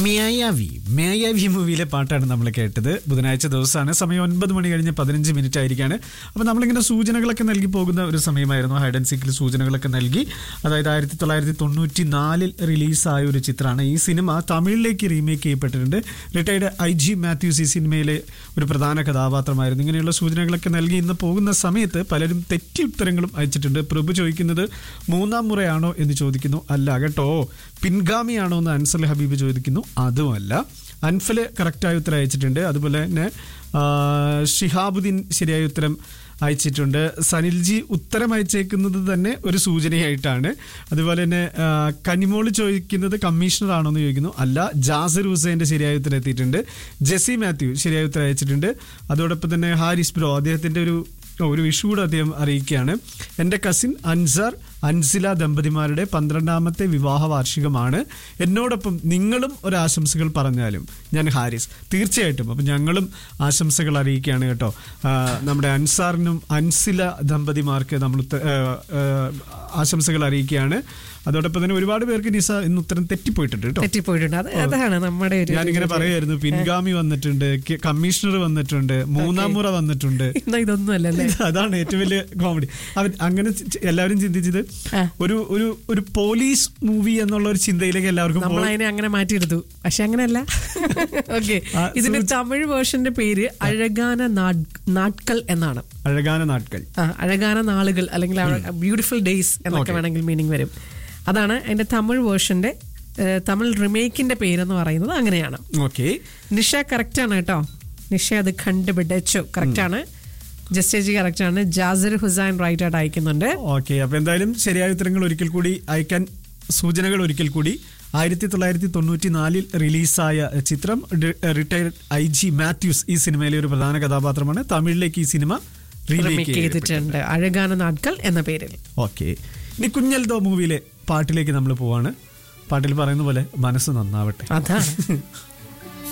മേയാവി മേയാവി മൂവിയിലെ പാട്ടാണ് നമ്മൾ കേട്ടത് ബുധനാഴ്ച ദിവസമാണ് സമയം ഒൻപത് മണി കഴിഞ്ഞ് പതിനഞ്ച് മിനിറ്റ് ആയിരിക്കാണ് അപ്പോൾ നമ്മളിങ്ങനെ സൂചനകളൊക്കെ നൽകി പോകുന്ന ഒരു സമയമായിരുന്നു ഹൈഡ് ആൻഡ് സീക്കിൽ സൂചനകളൊക്കെ നൽകി അതായത് ആയിരത്തി തൊള്ളായിരത്തി തൊണ്ണൂറ്റി നാലിൽ റിലീസായ ഒരു ചിത്രമാണ് ഈ സിനിമ തമിഴിലേക്ക് റീമേക്ക് ചെയ്യപ്പെട്ടിട്ടുണ്ട് റിട്ടയർഡ് ഐ ജി മാത്യൂസ് ഈ സിനിമയിലെ ഒരു പ്രധാന കഥാപാത്രമായിരുന്നു ഇങ്ങനെയുള്ള സൂചനകളൊക്കെ നൽകി ഇന്ന് പോകുന്ന സമയത്ത് പലരും തെറ്റി ഉത്തരങ്ങളും അയച്ചിട്ടുണ്ട് പ്രഭു ചോദിക്കുന്നത് മൂന്നാം മുറയാണോ എന്ന് ചോദിക്കുന്നു അല്ല കേട്ടോ പിൻഗാമിയാണോ എന്ന് അൻസൽ ഹബീബ് ചോദിക്കുന്നു അതുമല്ല അൻഫല് കറക്റ്റായ ഉത്തരം അയച്ചിട്ടുണ്ട് അതുപോലെ തന്നെ ആ, ഷിഹാബുദ്ദീൻ ശരിയായ ഉത്തരം അയച്ചിട്ടുണ്ട് സനിൽജി ഉത്തരം അയച്ചേക്കുന്നത് തന്നെ ഒരു സൂചനയായിട്ടാണ് അതുപോലെ തന്നെ ആ, കനിമോള് ചോദിക്കുന്നത് കമ്മീഷണർ ആണോ എന്ന് ചോദിക്കുന്നു അല്ല ജാസിർ ഹുസൈൻ്റെ ശരിയായ ഉത്തരം എത്തിയിട്ടുണ്ട് ജെസി മാത്യു ശരിയായ ഉത്തരം അയച്ചിട്ടുണ്ട് അതോടൊപ്പം തന്നെ ഹാരിസ് ബ്രോ അദ്ദേഹത്തിൻ്റെ ഒരു ഒരു വിഷു കൂടെ അദ്ദേഹം അറിയിക്കുകയാണ് എൻ്റെ കസിൻ അൻസാർ അൻസില ദമ്പതിമാരുടെ പന്ത്രണ്ടാമത്തെ വിവാഹ വാർഷികമാണ് എന്നോടൊപ്പം നിങ്ങളും ഒരു ആശംസകൾ പറഞ്ഞാലും ഞാൻ ഹാരിസ് തീർച്ചയായിട്ടും അപ്പം ഞങ്ങളും ആശംസകൾ അറിയിക്കുകയാണ് കേട്ടോ ആ, നമ്മുടെ അൻസാറിനും അൻസില ദമ്പതിമാർക്ക് നമ്മൾ ഉത്ത- ആ, ആ, ആശംസകൾ അറിയിക്കുകയാണ് അതോടൊപ്പം തന്നെ ഒരുപാട് പേർക്ക് നിസ ഇന്ന് ഉത്തരം തെറ്റിപ്പോയിട്ടുണ്ട് കേട്ടോ തെറ്റിപ്പോയിട്ടുണ്ട് അത് അതാണ് നമ്മുടെ ഒരു ഞാനിങ്ങനെ പറയായിരുന്നു പിൻഗാമി വന്നിട്ടുണ്ട് കെ- കമ്മീഷണർ വന്നിട്ടുണ്ട് മൂന്നാം മുറ വന്നിട്ടുണ്ട് എന്നാ ഇതൊന്നും അല്ലല്ലേ അതാണ് ഏറ്റവും വലിയ കോമഡി അവൻ അങ്ങനെ ചി- ചി- എല്ലാവരും ചിന്തിച്ചത് ആ. ഒരു ഒരു ഒരു പോലീസ് മൂവി എന്നുള്ള ഒരു ചിന്തയിലേക്ക് എല്ലാവർക്കും നമ്മൾ പോയി. അതിനെ അങ്ങനെ മാറ്റിയെടുത്തു പക്ഷെ അങ്ങനെയല്ല ഓക്കെ ആ, ഇതിന്റെ സൂചി- തമിഴ് വേർഷന്റെ പേര് അഴകാന നാട്- നാട്കൾ എന്നാണ് അഴകാന നാട്കൾ ആ, അഴകാന നാളുകൾ അല്ലെങ്കിൽ ബ്യൂട്ടിഫുൾ ഡേയ്സ് എന്നൊക്കെ Okay. വേണമെങ്കിൽ മീനിങ് വരും അതാണ് അതിന്റെ തമിഴ് വേർഷന്റെ ഏഹ്, തമിഴ് റിമേക്കിന്റെ പേരെന്ന് പറയുന്നത് അങ്ങനെയാണ് ഓക്കെ നിഷ കറക്റ്റ് ആണ് കേട്ടോ നിഷ അത് കണ്ടുപിടിച്ചു കറക്റ്റ് ആണ് ജസ്റ്റേജി കറക്റ്റ് ആണ് ജാസിർ ഹുസൈൻ റൈറ്റ് ആയിട്ട് അയക്കുന്നുണ്ട് ഓക്കെ അപ്പൊ എന്തായാലും ശരിയായ ഉത്തരങ്ങൾ ഒരിക്കൽ കൂടി അയക്കാൻ സൂചനകൾ ഒരിക്കൽ കൂടി ആയിരത്തി തൊള്ളായിരത്തി തൊണ്ണൂറ്റി നാലിൽ റിലീസായ ചിത്രം റിട്ടയർഡ് ഐ ജി മാത്യൂസ് ഈ സിനിമയിലെ ഒരു പ്രധാന കഥാപാത്രമാണ് തമിഴിലേക്ക് ഈ സിനിമ റിമേക്ക് റീമേക്ക് ചെയ്തിട്ടുണ്ട് അഴകാന നാട്കൾ എന്ന പേരിൽ ഓക്കെ ഇനി കുഞ്ഞൽദോ മൂവിയിലെ പാട്ടിലേക്ക് നമ്മൾ പോവാണ് പാട്ടിൽ പറയുന്ന പോലെ മനസ്സ് നന്നാവട്ടെ അതാണ്